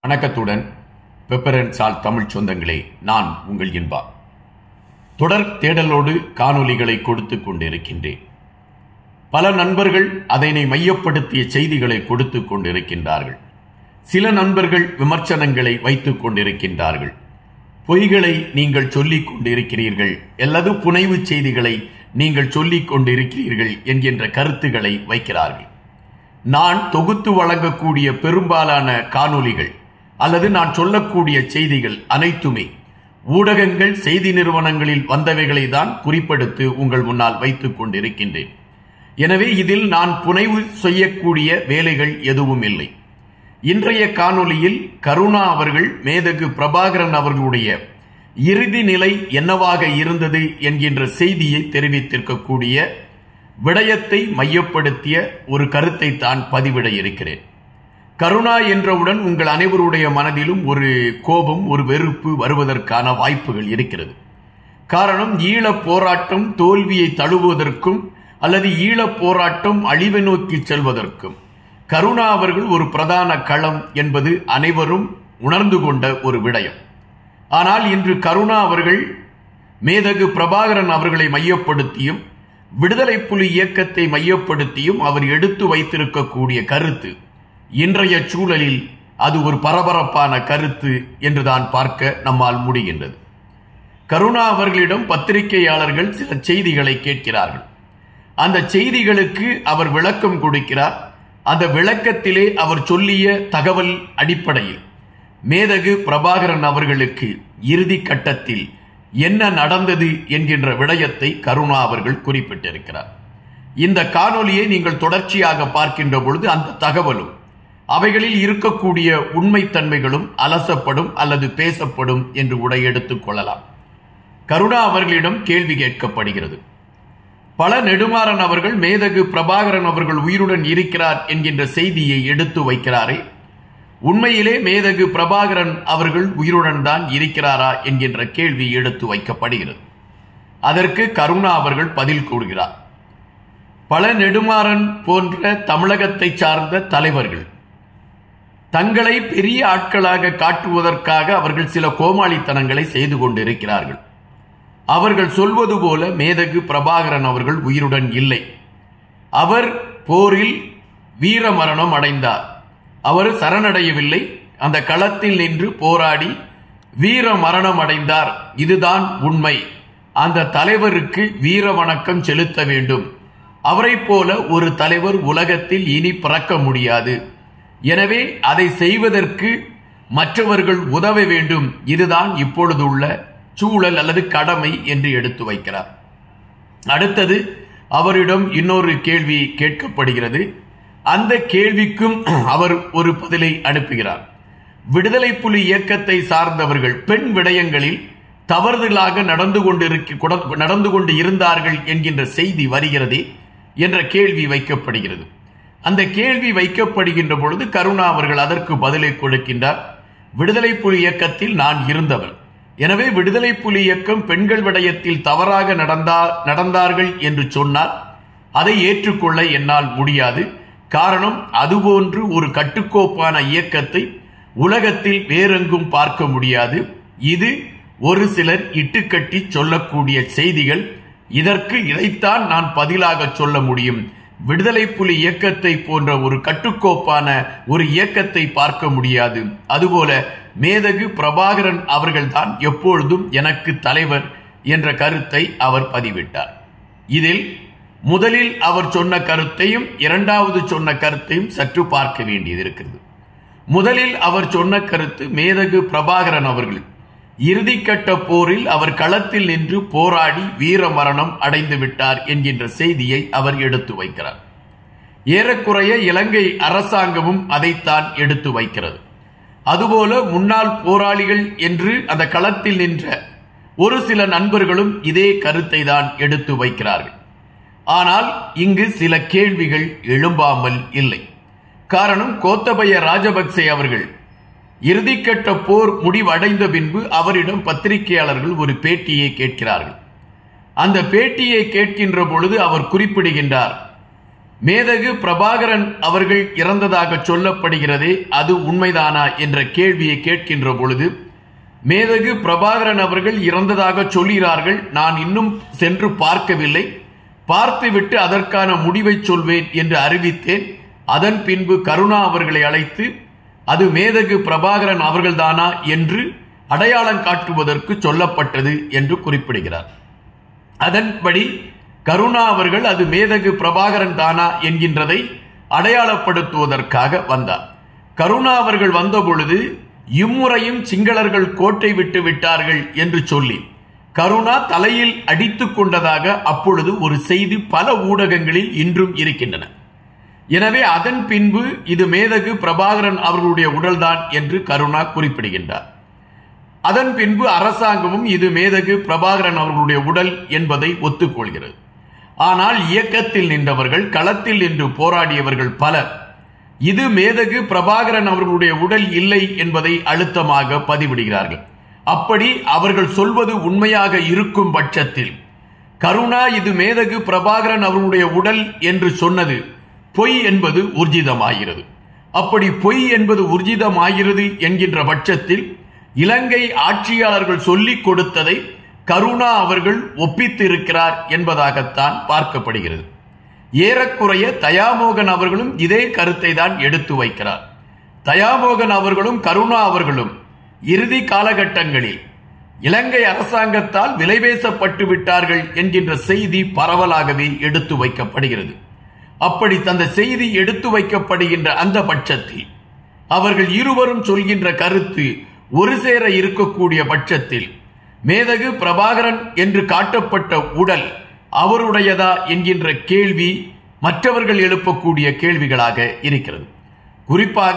வணக்கத்துடன் பெப்பரன் சால் தமிழ் சொந்தங்களே நான் உங்கள் இன்பா தொடர் தேடலோடு காணொளிகளை கொடுத்துக் கொண்டிருக்கின்றேன் பல நண்பர்கள் அதனை மையப்படுத்திய செய்திகளை கொடுத்துக் கொண்டிருக்கின்றார்கள் சில நண்பர்கள் விமர்சனங்களை வைத்துக் கொண்டிருக்கின்றார்கள் பொய்களை நீங்கள் சொல்லிக் கொண்டிருக்கிறீர்கள் அல்லது புனைவு செய்திகளை நீங்கள் சொல்லிக் கொண்டிருக்கிறீர்கள் என்கின்ற கருத்துக்களை வைக்கிறார்கள் நான் தொகுத்து வழங்கக்கூடிய பெரும்பாலான காணொளிகள் அல்லது நான் சொல்லக்கூடிய செய்திகள் அனைத்துமே ஊடகங்கள் செய்தி நிறுவனங்களில் வந்தவைகளை தான் குறிப்பெடுத்து உங்கள் முன்னால் வைத்துக் கொண்டிருக்கின்றேன் எனவே இதில் நான் புனைவு செய்யக்கூடிய வேலைகள் எதுவும் இல்லை இன்றைய காணொளியில் கருணா அவர்கள் மேதகு பிரபாகரன் அவர்களுடைய இறுதி நிலை என்னவாக இருந்தது என்கின்ற செய்தியை தெரிவித்திருக்கக்கூடிய விடயத்தை மையப்படுத்திய ஒரு கருத்தை தான் பதிவிட இருக்கிறேன் கருணா என்றவுடன் உங்கள் அனைவருடைய மனதிலும் ஒரு கோபம் ஒரு வெறுப்பு வருவதற்கான வாய்ப்புகள் இருக்கிறது காரணம் ஈழப் போராட்டம் தோல்வியை தழுவுவதற்கும் அல்லது ஈழப் போராட்டம் அழிவை நோக்கி செல்வதற்கும் கருணா அவர்கள் ஒரு பிரதான களம் என்பது அனைவரும் உணர்ந்து கொண்ட ஒரு விடயம் ஆனால் இன்று கருணா அவர்கள் மேதகு பிரபாகரன் அவர்களை மையப்படுத்தியும் விடுதலை புலி இயக்கத்தை மையப்படுத்தியும் அவர் எடுத்து வைத்திருக்கக்கூடிய கருத்து இன்றைய சூழலில் அது ஒரு பரபரப்பான கருத்து என்றுதான் பார்க்க நம்மால் முடிகின்றது கருணா அவர்களிடம் பத்திரிகையாளர்கள் சில செய்திகளை கேட்கிறார்கள் அந்த செய்திகளுக்கு அவர் விளக்கம் கொடுக்கிறார் அந்த விளக்கத்திலே அவர் சொல்லிய தகவல் அடிப்படையில் மேதகு பிரபாகரன் அவர்களுக்கு இறுதி கட்டத்தில் என்ன நடந்தது என்கின்ற விடயத்தை கருணா அவர்கள் குறிப்பிட்டிருக்கிறார் இந்த காணொலியை நீங்கள் தொடர்ச்சியாக பார்க்கின்ற பொழுது அந்த தகவலும் அவைகளில் இருக்கக்கூடிய உண்மைத்தன்மைகளும் அலசப்படும் அல்லது பேசப்படும் என்று உடை எடுத்துக் கொள்ளலாம் கருணா அவர்களிடம் கேள்வி கேட்கப்படுகிறது பல நெடுமாறன் அவர்கள் மேதகு பிரபாகரன் அவர்கள் உயிருடன் இருக்கிறார் என்கின்ற செய்தியை எடுத்து வைக்கிறாரே உண்மையிலே மேதகு பிரபாகரன் அவர்கள் உயிருடன் தான் இருக்கிறாரா என்கின்ற கேள்வி எடுத்து வைக்கப்படுகிறது அதற்கு கருணா அவர்கள் பதில் கூறுகிறார் பல நெடுமாறன் போன்ற தமிழகத்தை சார்ந்த தலைவர்கள் தங்களை பெரிய ஆட்களாக காட்டுவதற்காக அவர்கள் சில கோமாளித்தனங்களை செய்து கொண்டிருக்கிறார்கள் அவர்கள் சொல்வது போல மேதகு பிரபாகரன் அவர்கள் உயிருடன் இல்லை அவர் போரில் வீர மரணம் அடைந்தார் அவர் சரணடையவில்லை அந்த களத்தில் நின்று போராடி வீர மரணம் அடைந்தார் இதுதான் உண்மை அந்த தலைவருக்கு வீர வணக்கம் செலுத்த வேண்டும் அவரை போல ஒரு தலைவர் உலகத்தில் இனி பிறக்க முடியாது எனவே அதை செய்வதற்கு மற்றவர்கள் உதவ வேண்டும் இதுதான் இப்பொழுதுள்ள சூழல் அல்லது கடமை என்று எடுத்து வைக்கிறார் அடுத்தது அவரிடம் இன்னொரு கேள்வி கேட்கப்படுகிறது அந்த கேள்விக்கும் அவர் ஒரு பதிலை அனுப்புகிறார் விடுதலை புலி இயக்கத்தை சார்ந்தவர்கள் பெண் விடயங்களில் தவறுதலாக நடந்து கொண்டிருக்க நடந்து கொண்டு இருந்தார்கள் என்கின்ற செய்தி வருகிறதே என்ற கேள்வி வைக்கப்படுகிறது அந்த கேள்வி வைக்கப்படுகின்ற பொழுது கருணா அவர்கள் அதற்கு பதிலை கொடுக்கின்றார் விடுதலை புலி இயக்கத்தில் நான் இருந்தவர் எனவே விடுதலை புலி இயக்கம் பெண்கள் விடயத்தில் தவறாக நடந்தா நடந்தார்கள் என்று சொன்னால் அதை ஏற்றுக்கொள்ள என்னால் முடியாது காரணம் அதுபோன்று ஒரு கட்டுக்கோப்பான இயக்கத்தை உலகத்தில் வேறெங்கும் பார்க்க முடியாது இது ஒரு சிலர் இட்டுக்கட்டி சொல்லக்கூடிய செய்திகள் இதற்கு இதைத்தான் நான் பதிலாக சொல்ல முடியும் விடுதலை புலி இயக்கத்தை போன்ற ஒரு கட்டுக்கோப்பான ஒரு இயக்கத்தை பார்க்க முடியாது அதுபோல மேதகு பிரபாகரன் அவர்கள்தான் எப்பொழுதும் எனக்கு தலைவர் என்ற கருத்தை அவர் பதிவிட்டார் இதில் முதலில் அவர் சொன்ன கருத்தையும் இரண்டாவது சொன்ன கருத்தையும் சற்று பார்க்க வேண்டியது இருக்கிறது முதலில் அவர் சொன்ன கருத்து மேதகு பிரபாகரன் அவர்கள் இறுதிக்கட்ட போரில் அவர் களத்தில் நின்று போராடி வீர மரணம் அடைந்து விட்டார் என்கின்ற செய்தியை அவர் எடுத்து வைக்கிறார் ஏறக்குறைய இலங்கை அரசாங்கமும் அதைத்தான் எடுத்து வைக்கிறது அதுபோல முன்னாள் போராளிகள் என்று அந்த களத்தில் நின்ற ஒரு சில நண்பர்களும் இதே கருத்தை தான் எடுத்து வைக்கிறார்கள் ஆனால் இங்கு சில கேள்விகள் எழும்பாமல் இல்லை காரணம் கோத்தபய ராஜபக்சே அவர்கள் இறுதிக்கட்ட போர் முடிவடைந்த பின்பு அவரிடம் பத்திரிகையாளர்கள் ஒரு பேட்டியை கேட்கிறார்கள் அந்த பேட்டியை கேட்கின்ற பொழுது அவர் குறிப்பிடுகின்றார் மேதகு பிரபாகரன் அவர்கள் இறந்ததாக சொல்லப்படுகிறதே அது உண்மைதானா என்ற கேள்வியை கேட்கின்ற பொழுது மேதகு பிரபாகரன் அவர்கள் இறந்ததாக சொல்கிறார்கள் நான் இன்னும் சென்று பார்க்கவில்லை பார்த்துவிட்டு அதற்கான முடிவை சொல்வேன் என்று அறிவித்தேன் அதன் பின்பு கருணா அவர்களை அழைத்து அது மேதகு பிரபாகரன் அவர்கள்தானா என்று அடையாளம் காட்டுவதற்கு சொல்லப்பட்டது என்று குறிப்பிடுகிறார் அதன்படி கருணா அவர்கள் அது மேதகு பிரபாகரன் தானா என்கின்றதை அடையாளப்படுத்துவதற்காக வந்தார் கருணா அவர்கள் வந்தபொழுது இம்முறையும் சிங்களர்கள் கோட்டை விட்டு விட்டார்கள் என்று சொல்லி கருணா தலையில் அடித்துக் கொண்டதாக அப்பொழுது ஒரு செய்தி பல ஊடகங்களில் இன்றும் இருக்கின்றன எனவே அதன் பின்பு இது மேதகு பிரபாகரன் அவர்களுடைய உடல்தான் என்று கருணா குறிப்பிடுகின்றார் அதன் பின்பு அரசாங்கமும் இது மேதகு பிரபாகரன் அவர்களுடைய உடல் என்பதை ஒத்துக்கொள்கிறது ஆனால் இயக்கத்தில் நின்றவர்கள் களத்தில் நின்று போராடியவர்கள் பலர் இது மேதகு பிரபாகரன் அவர்களுடைய உடல் இல்லை என்பதை அழுத்தமாக பதிவிடுகிறார்கள் அப்படி அவர்கள் சொல்வது உண்மையாக இருக்கும் பட்சத்தில் கருணா இது மேதகு பிரபாகரன் அவர்களுடைய உடல் என்று சொன்னது பொய் என்பது ஊர்ஜிதமாகிறது அப்படி பொய் என்பது ஊர்ஜிதமாகிறது என்கின்ற பட்சத்தில் இலங்கை ஆட்சியாளர்கள் சொல்லிக் கொடுத்ததை கருணா அவர்கள் ஒப்பித்து இருக்கிறார் என்பதாகத்தான் பார்க்கப்படுகிறது ஏறக்குறைய தயாமோகன் அவர்களும் இதே கருத்தை தான் எடுத்து வைக்கிறார் தயாமோகன் அவர்களும் கருணா அவர்களும் இறுதி காலகட்டங்களில் இலங்கை அரசாங்கத்தால் விலைபேசப்பட்டு விட்டார்கள் என்கின்ற செய்தி பரவலாகவே எடுத்து வைக்கப்படுகிறது அப்படி தந்த செய்தி எடுத்து வைக்கப்படுகின்ற அந்த பட்சத்தில் அவர்கள் இருவரும் சொல்கின்ற கருத்து ஒரு சேர இருக்கக்கூடிய பட்சத்தில் மேதகு பிரபாகரன் என்று காட்டப்பட்ட உடல் அவருடையதா என்கின்ற கேள்வி மற்றவர்கள் எழுப்பக்கூடிய கேள்விகளாக இருக்கிறது குறிப்பாக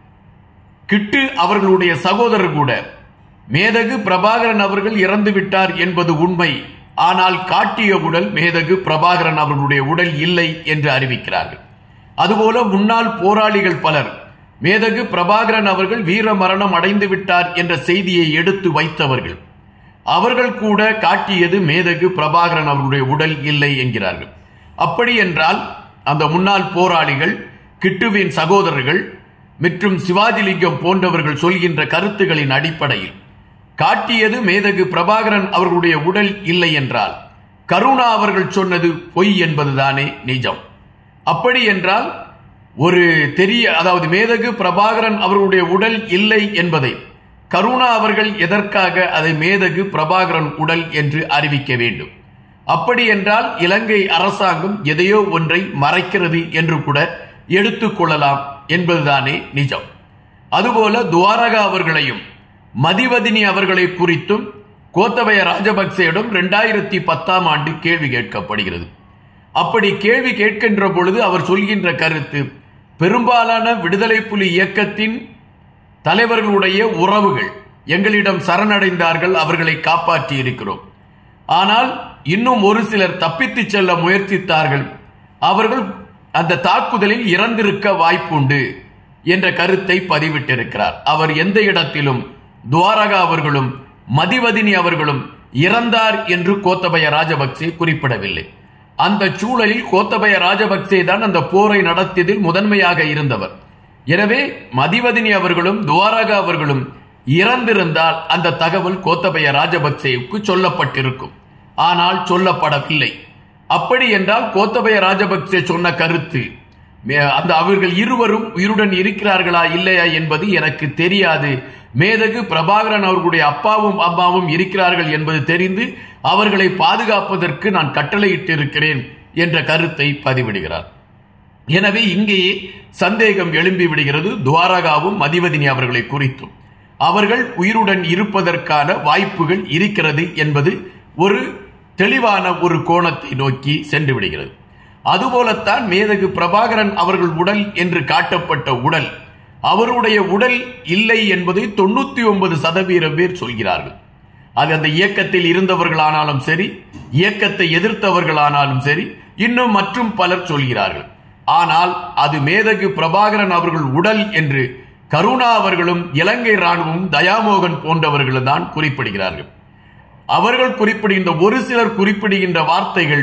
கிட்டு அவர்களுடைய சகோதரர் கூட மேதகு பிரபாகரன் அவர்கள் இறந்து விட்டார் என்பது உண்மை ஆனால் காட்டிய உடல் மேதகு பிரபாகரன் அவர்களுடைய உடல் இல்லை என்று அறிவிக்கிறார்கள் அதுபோல முன்னாள் போராளிகள் பலர் மேதகு பிரபாகரன் அவர்கள் வீர மரணம் அடைந்து விட்டார் என்ற செய்தியை எடுத்து வைத்தவர்கள் அவர்கள் கூட காட்டியது மேதகு பிரபாகரன் அவர்களுடைய உடல் இல்லை என்கிறார்கள் அப்படி என்றால் அந்த முன்னாள் போராளிகள் கிட்டுவின் சகோதரர்கள் மற்றும் சிவாஜிலிங்கம் போன்றவர்கள் சொல்கின்ற கருத்துகளின் அடிப்படையில் காட்டியது மேதகு பிரபாகரன் அவர்களுடைய உடல் இல்லை என்றால் கருணா அவர்கள் சொன்னது பொய் என்பதுதானே நிஜம் அப்படி என்றால் ஒரு தெரிய அதாவது மேதகு பிரபாகரன் அவர்களுடைய உடல் இல்லை என்பதை கருணா அவர்கள் எதற்காக அதை மேதகு பிரபாகரன் உடல் என்று அறிவிக்க வேண்டும் அப்படி என்றால் இலங்கை அரசாங்கம் எதையோ ஒன்றை மறைக்கிறது என்று கூட எடுத்துக்கொள்ளலாம் என்பதுதானே நிஜம் அதுபோல துவாரகா அவர்களையும் மதிவதினி அவர்களை குறித்தும் கோத்தபய ராஜபக்சேயிடம் இரண்டாயிரத்தி பத்தாம் ஆண்டு கேள்வி கேட்கப்படுகிறது அப்படி கேள்வி கேட்கின்ற பொழுது அவர் சொல்கின்ற கருத்து பெரும்பாலான விடுதலை புலி இயக்கத்தின் தலைவர்களுடைய உறவுகள் எங்களிடம் சரணடைந்தார்கள் அவர்களை காப்பாற்றி இருக்கிறோம் ஆனால் இன்னும் ஒரு சிலர் தப்பித்து செல்ல முயற்சித்தார்கள் அவர்கள் அந்த தாக்குதலில் இறந்திருக்க வாய்ப்புண்டு என்ற கருத்தை பதிவிட்டிருக்கிறார் அவர் எந்த இடத்திலும் துவாரகா அவர்களும் மதிவதினி அவர்களும் இறந்தார் என்று கோத்தபய ராஜபக்சே குறிப்பிடவில்லை அந்த சூழலில் கோத்தபய ராஜபக்சே தான் அந்த போரை நடத்தியதில் முதன்மையாக இருந்தவர் எனவே மதிவதினி அவர்களும் துவாரகா அவர்களும் இறந்திருந்தால் அந்த தகவல் கோத்தபய ராஜபக்சேவுக்கு சொல்லப்பட்டிருக்கும் ஆனால் சொல்லப்படவில்லை அப்படி என்றால் கோத்தபய ராஜபக்சே சொன்ன கருத்து மே- அந்த அவர்கள் இருவரும் உயிருடன் இருக்கிறார்களா இல்லையா என்பது எனக்கு தெரியாது மேதகு பிரபாகரன் அவர்களுடைய அப்பாவும் அம்மாவும் இருக்கிறார்கள் என்பது தெரிந்து அவர்களை பாதுகாப்பதற்கு நான் கட்டளையிட்டிருக்கிறேன் என்ற கருத்தை பதிவிடுகிறார் எனவே இங்கேயே சந்தேகம் எழும்பி விடுகிறது துவாரகாவும் மதிவதினி அவர்களை குறித்தும் அவர்கள் உயிருடன் இருப்பதற்கான வாய்ப்புகள் இருக்கிறது என்பது ஒரு தெளிவான ஒரு கோணத்தை நோக்கி சென்று விடுகிறது அதுபோலத்தான் மேதகு பிரபாகரன் அவர்கள் உடல் என்று காட்டப்பட்ட உடல் அவருடைய உடல் இல்லை என்பதை தொண்ணூத்தி ஒன்பது சதவீதம் பேர் சொல்கிறார்கள் அது அந்த இயக்கத்தில் இருந்தவர்களானாலும் சரி இயக்கத்தை எதிர்த்தவர்களானாலும் சரி இன்னும் மற்றும் பலர் சொல்கிறார்கள் ஆனால் அது மேதகு பிரபாகரன் அவர்கள் உடல் என்று கருணா அவர்களும் இலங்கை ராணுவம் தயாமோகன் போன்றவர்கள் தான் குறிப்பிடுகிறார்கள் அவர்கள் குறிப்பிடுகின்ற ஒரு சிலர் குறிப்பிடுகின்ற வார்த்தைகள்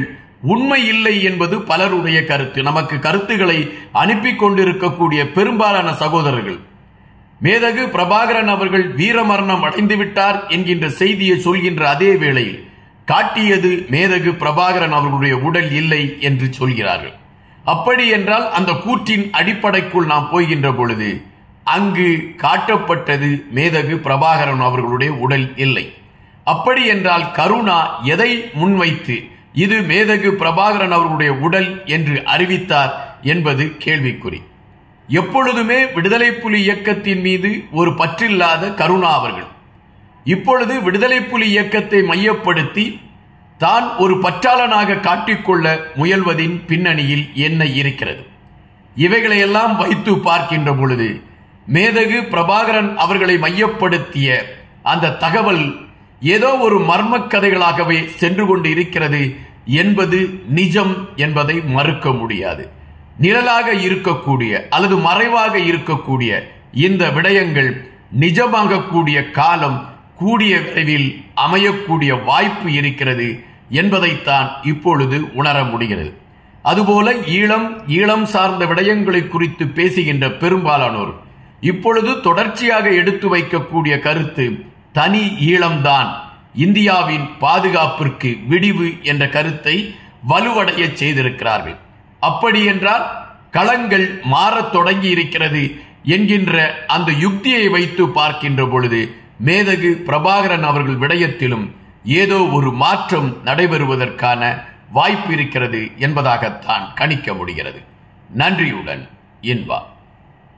உண்மை இல்லை என்பது பலருடைய கருத்து நமக்கு கருத்துக்களை அனுப்பி கொண்டிருக்கக்கூடிய பெரும்பாலான சகோதரர்கள் மேதகு பிரபாகரன் அவர்கள் வீரமரணம் அடைந்து விட்டார் என்கின்ற செய்தியை சொல்கின்ற அதே வேளையில் காட்டியது மேதகு பிரபாகரன் அவர்களுடைய உடல் இல்லை என்று சொல்கிறார்கள் அப்படி என்றால் அந்த கூற்றின் அடிப்படைக்குள் நாம் போகின்ற பொழுது அங்கு காட்டப்பட்டது மேதகு பிரபாகரன் அவர்களுடைய உடல் இல்லை அப்படி என்றால் கருணா எதை முன்வைத்து இது மேதகு பிரபாகரன் அவர்களுடைய உடல் என்று அறிவித்தார் என்பது கேள்விக்குறி எப்பொழுதுமே விடுதலை புலி இயக்கத்தின் மீது ஒரு பற்றில்லாத கருணா அவர்கள் இப்பொழுது விடுதலை புலி இயக்கத்தை மையப்படுத்தி தான் ஒரு பற்றாளனாக காட்டிக்கொள்ள முயல்வதின் பின்னணியில் என்ன இருக்கிறது இவைகளையெல்லாம் வைத்து பார்க்கின்ற பொழுது மேதகு பிரபாகரன் அவர்களை மையப்படுத்திய அந்த தகவல் ஏதோ ஒரு மர்ம கதைகளாகவே சென்று கொண்டு இருக்கிறது என்பது நிஜம் என்பதை மறுக்க முடியாது நிழலாக இருக்கக்கூடிய அல்லது மறைவாக இருக்கக்கூடிய இந்த விடயங்கள் நிஜமாகக்கூடிய காலம் கூடிய விரைவில் அமையக்கூடிய வாய்ப்பு இருக்கிறது என்பதைத்தான் இப்பொழுது உணர முடிகிறது அதுபோல ஈழம் ஈழம் சார்ந்த விடயங்களை குறித்து பேசுகின்ற பெரும்பாலானோர் இப்பொழுது தொடர்ச்சியாக எடுத்து வைக்கக்கூடிய கருத்து தனி ஈழம்தான் இந்தியாவின் பாதுகாப்பிற்கு விடிவு என்ற கருத்தை வலுவடைய செய்திருக்கிறார்கள் அப்படி என்றால் களங்கள் மாறத் தொடங்கி இருக்கிறது என்கின்ற அந்த யுக்தியை வைத்து பார்க்கின்ற பொழுது மேதகு பிரபாகரன் அவர்கள் விடயத்திலும் ஏதோ ஒரு மாற்றம் நடைபெறுவதற்கான வாய்ப்பு இருக்கிறது என்பதாகத்தான் கணிக்க முடிகிறது நன்றியுடன் இன்பா